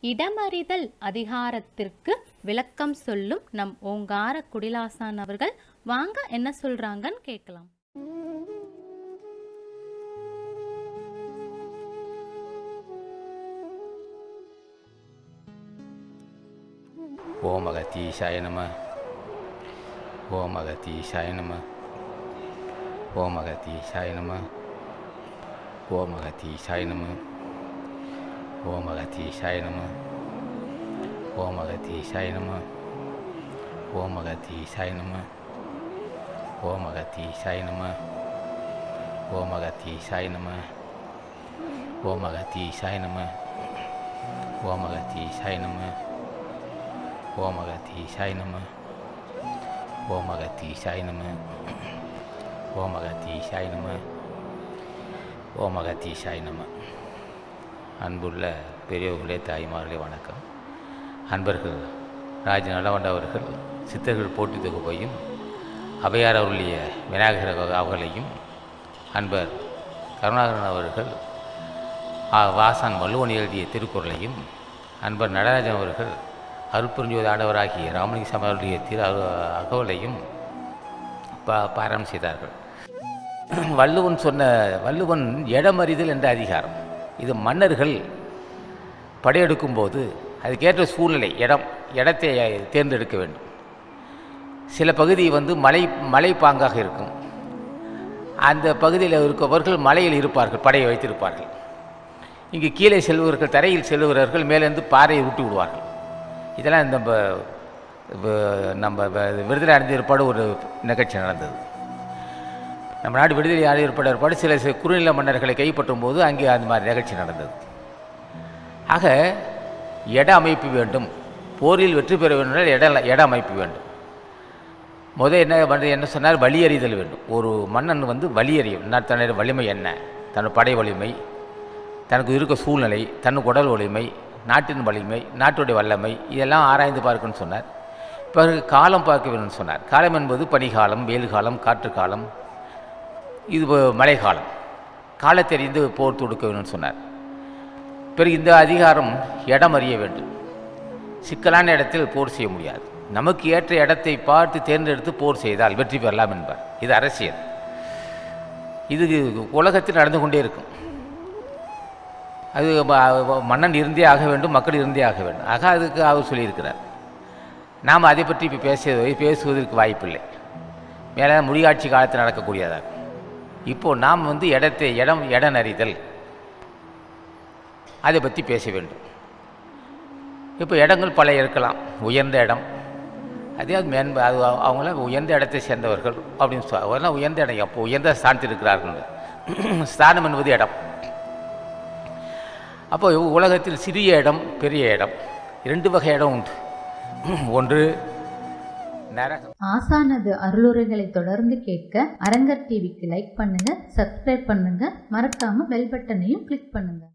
இடமறிதல் அதிகாரத்திற்கு விளக்கம் சொல்லும் நம் ஓங்கார குடிலாசான் அவர்கள் வாங்க என்ன சொல்றாங்கன்னு கேட்கலாம் ஓம் அகத்தீசாய நம ஓம் அகத்தீசாய நம ஓம் அகத்தீசாய நம ஓம் அகத்தீசாய நம ஓம் அகத்தீசாய நம ஓம் அகத்தீசாய நம ஓம் அகத்தீசாய நம ஓம் அகத்தீசாய நம ஓம் அகத்தீசாய நம ஓம் அகத்தீசாய நம ஓம் அகத்தீசாய நம ஓம் அகத்தீசாய நம ஓம் அகத்தீசாய நம ஓம் அகத்தீசாய நம ஓம் அகத்தீசாய நம அன்புள்ள பெரியவர்களே தாய்மார்களே வணக்கம் அன்பர்கள் ராஜ நலவண்ட அவர்கள் சித்தர்கள் போட்டி தொகுப்பையும் அவையார் அவருடைய விநாயகர் அவர்களையும் அன்பர் கருணாகரன் அவர்கள் ஆ, வாசான் வள்ளுவன் எழுதிய திருக்குறளையும் அன்பர் நடராஜன் அவர்கள் அருட்பெருஞ்சோதி ஆண்டவராகிய ராமலிங்க சாமி அவருடைய திரு அக- அகவலையும் பா பாராயணம் செய்தார்கள் வள்ளுவன் சொன்ன வள்ளுவன் இடமறிதல் என்ற அதிகாரம் இது மன்னர்கள் படையெடுக்கும் போது அதுக்கேற்ற சூழ்நிலை இடம் இடத்தை தேர்ந்தெடுக்க வேண்டும் சில பகுதி வந்து மலை மலைப்பாங்காக இருக்கும் அந்த பகுதியில் இருப்பவர்கள் மலையில் இருப்பார்கள் படையை வைத்திருப்பார்கள் இங்கு கீழே செல்பவர்கள் தரையில் செல்லுகிறவர்கள் மேலேருந்து பாறையை விட்டு விடுவார்கள் இதெல்லாம் இந்த ப- ப- நம்ம வ- விடுதலை அடைந்த ஏற்பாடு ஒரு நிகழ்ச்சி நடந்தது நம்ம நாடு விடுதலை அடைந்த ஏற்பாடு ஏற்பாடு சில சில குறுநில மன்னர்களை கைப்பற்றும் போது அங்கே அந்த மாதிரி நிகழ்ச்சி நடந்தது ஆக இட அமைப்பு வேண்டும் போரில் வெற்றி பெற வேண்டும் இட இட அமைப்பு வேண்டும் முதல் என்ன வந்து என்ன சொன்னார் வழியறிதல் வேண்டும் ஒரு மன்னன் வந்து வழியறியும் நான் தன்னுடைய வலிமை என்ன தன் படை வலிமை தனக்கு இருக்க சூழ்நிலை தனக்கு உடல் வலிமை நாட்டின் வலிமை நாட்டுடைய வல்லமை இதெல்லாம் ஆராய்ந்து பார்க்கணும்னு சொன்னார் பிறகு காலம் பார்க்க வேணும்னு சொன்னார் காலம் என்பது பனிகாலம் வெயில் காலம் காற்று காலம் இது வ- மழைக்காலம் காலத்தெறிந்து போர் தொடுக்க வேணும்னு சொன்னார் பிறகு இந்த அதிகாரம் இடம் அறிய வேண்டும் சிக்கலான இடத்தில் போர் செய்ய முடியாது நமக்கு ஏற்ற இடத்தை பார்த்து தேர்ந்தெடுத்து போர் செய்தால் வெற்றி பெறலாம் என்பார் இது அரசியல் இது உலகத்தில் நடந்து கொண்டே இருக்கும் அது ம- மன்னன் இருந்தே ஆக வேண்டும் மக்கள் இருந்தே ஆக வேண்டும் ஆக அதுக்கு அவர் சொல்லியிருக்கிறார் நாம் அதை பற்றி இப்போ பேசுவது பேசுவதற்கு வாய்ப்பில்லை மேலே முடியாட்சி காலத்தில் நடக்கக்கூடியதாக இப்போது நாம் வந்து இடத்தை இடம் இடம் அறிதல் அதை பற்றி பேச வேண்டும் இப்போ இடங்கள் பல இருக்கலாம் உயர்ந்த இடம் அதே அது மேன்ப அது அவ- அவங்களாம் உயர்ந்த இடத்தை சேர்ந்தவர்கள் அப்படின்னு சொல் அவங்களாம் உயர்ந்த இடம் அப்போ உயர்ந்த ஸ்தானத்தில் இருக்கிறார்கள் ஸ்தானம் என்பது இடம் அப்போ உலகத்தில் சிறிய இடம் பெரிய இடம் இரண்டு வகை இடம் உண்டு ஒன்று நரகம் ஆசானது அருளுரைகளை தொடர்ந்து கேட்க அரங்கர் டிவிக்கு லைக் பண்ணுங்க சப்ஸ்கிரைப் பண்ணுங்க மறக்காம பெல் பட்டனையும் கிளிக் பண்ணுங்க